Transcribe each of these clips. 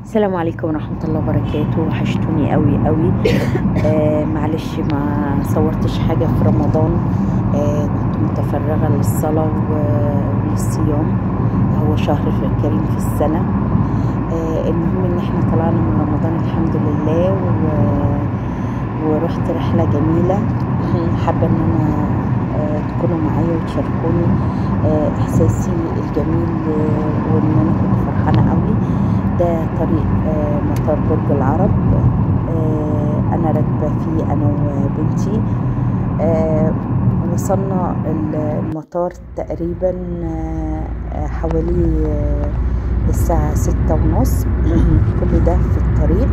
السلام عليكم ورحمة الله وبركاته وحشتوني قوي قوي آه معلش ما صورتش حاجة في رمضان آه كنت متفرغة للصلاة و- وللصيام هو شهر في- كريم في السنة آه المهم ان احنا طلعنا من رمضان الحمد لله و... ورحت رحلة جميلة حابة ان انا آه تكونوا معايا وتشاركوني آه احساسي الجميل آه، وان انا كنت فرحانة قوي ده طريق آه، مطار برج العرب آه، انا راكبه فيه انا وبنتي آه، وصلنا المطار تقريبا آه، آه، حوالي آه، الساعة ستة ونص كل ده في الطريق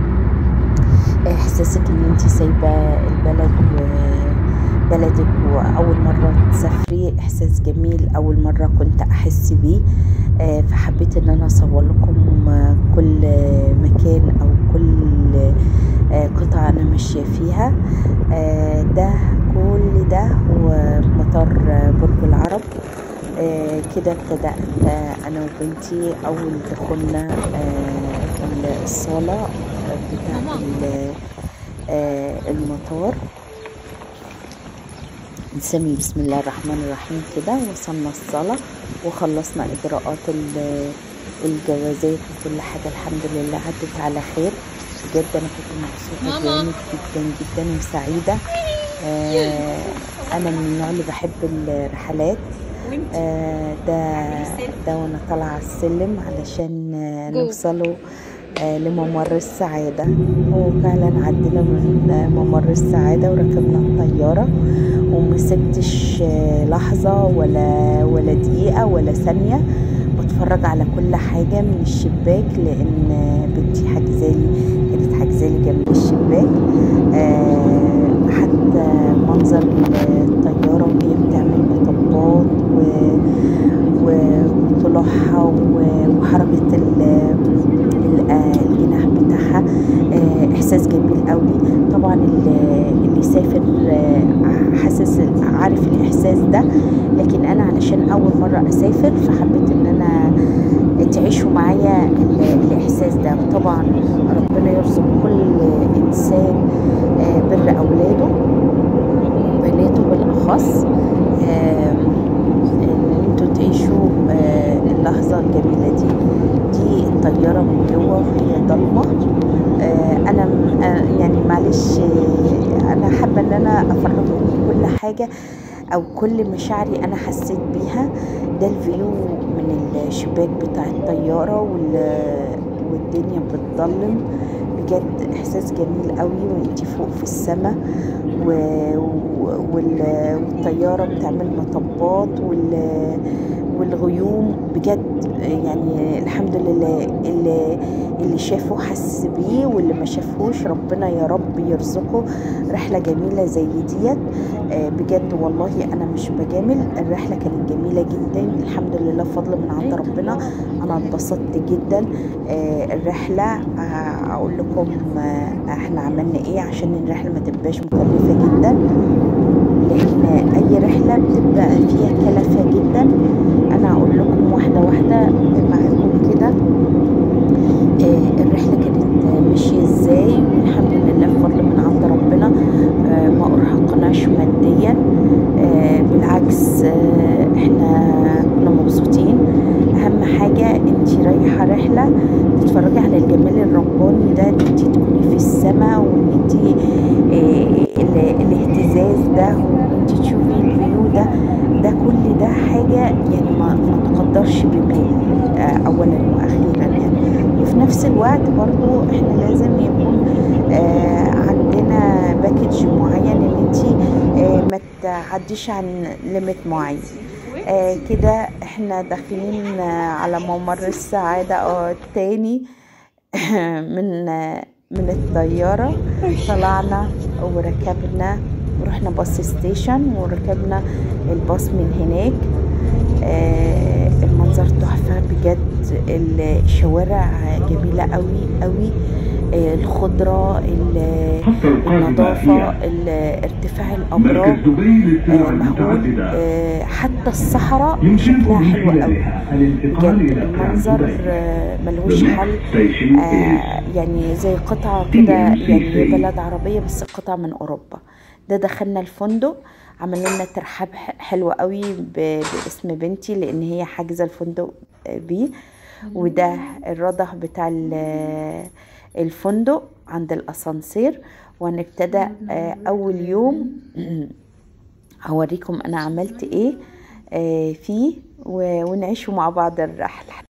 احساسك ان انت سايبة البلد وبلدك واول مرة تسافري احساس جميل اول مرة كنت احس بيه آه، فحبيت ان انا اصور لكم آه، كل آه، مكان او كل آه، قطعة انا ماشية فيها آه، ده كل ده هو مطار آه، برج العرب آه، كده ابتدأت آه، انا وبنتي اول دخولنا آه، الصالة بتاعت ال- آه، المطار نسمي بسم الله الرحمن الرحيم كده وصلنا الصلاة وخلصنا إجراءات ال- الجوازات وكل حاجة الحمد لله عدت على خير بجد أنا كنت مبسوطة جامد جدا جدا وسعيدة آه أنا من النوع اللي بحب الرحلات آه ده ده وأنا طالعة على السلم علشان آه، نوصلوا آه، لممر السعادة وفعلا عدينا من آه، ممر السعادة وركبنا الطيارة ومسكتش آه، لحظة ولا ولا دقيقة ولا ثانية بتفرج على كل حاجة من الشباك لأن آه، بنتي حجزالي كانت حجزالي جنب الشباك آه، حتى منظر الطيارة وهي بتعمل مطبات و و- وطلوعها و- وحركة ال- ال- آه، الجناح بتاعها آه، إحساس جميل قوي طبعا اللي اللي يسافر آه، حاسس عارف الإحساس ده لكن أنا علشان أول مرة أسافر فحبيت إن أنا تعيشوا معايا ال- الإحساس ده وطبعا ربنا يرزق كل إنسان آه، بر أولاده بناته بالأخص آم، ان انتوا تعيشوا آه، اللحظة الجميلة دي دي الطيارة من جوه وهي ضلمة آه، انا م- آه، يعني معلش آه، انا حابة ان انا افرجكم كل حاجة او كل مشاعري انا حسيت بيها ده الفيو من الشباك بتاع الطيارة وال- والدنيا بتضلم بجد احساس جميل قوي وانتي فوق في السماء و... و- وال... والطياره بتعمل مطبات وال... والغيوم بجد يعني الحمد لله اللي اللي شافه حس بيه واللي ما شافهوش ربنا يا رب يرزقه رحله جميله زي ديت آه، بجد والله انا مش بجامل الرحله كانت جميله جدا الحمد لله فضل من عند ربنا انا اتبسطت جدا آه، الرحله آه، اقول لكم آه، احنا عملنا ايه عشان الرحله ما تبقاش مكلفه جدا لان اي رحله بتبقى فيها كلفه جدا انا هقول لكم واحده واحده معاكم كده آه، الرحله كانت آه، ماشيه ازاي والحمد لله بفضل من عند ربنا آه، ما ارهقناش ماديا آه، بالعكس آه، احنا كنا مبسوطين اهم حاجه انت رايحه رحله تتفرجي على الجمال الرباني ده ان انت تكوني في السماء وان انت آه، ال- الاهتزاز ده وان انت تشوفي الفيو ده ده كل ده حاجه يعني ما, ما تقدرش بمال آه، اولا واخيرا يعني وفي نفس الوقت برضو احنا لازم يكون آه، عندنا باكج معين ان انت آه، ما تعديش عن ليميت معين آه، كده احنا داخلين آه، على ممر السعادة اه التاني من آه، من الطيارة طلعنا وركبنا ورحنا باص ستيشن وركبنا الباص من هناك آه، المنظر المنظر تحفة بجد الشوارع جميلة قوي قوي آه، الخضرة ال- حتى القاهرة النظافة هي ال- ارتفاع مركز الأبراج دبي آه، للسير مهول المتعددة آه، حتى الصحراء يمكنكم شكلها من حلو قوي خلالها الانتقال بجد إلى كامب المنظر دبي آه، ملهوش حل ستيشن آه، يعني زي قطعة كده يعني هي بلد عربية بس قطعة من أوروبا ده دخلنا الفندق عملوا لنا ترحاب ح- حلو قوي ب- باسم بنتي لأن هي حاجزة الفندق آه، بيه وده الرضع بتاع ال- الفندق عند الأسانسير وهنبتدى آه، أول يوم هوريكم أنا عملت إيه آه، فيه و- ونعيشوا مع بعض الرحلة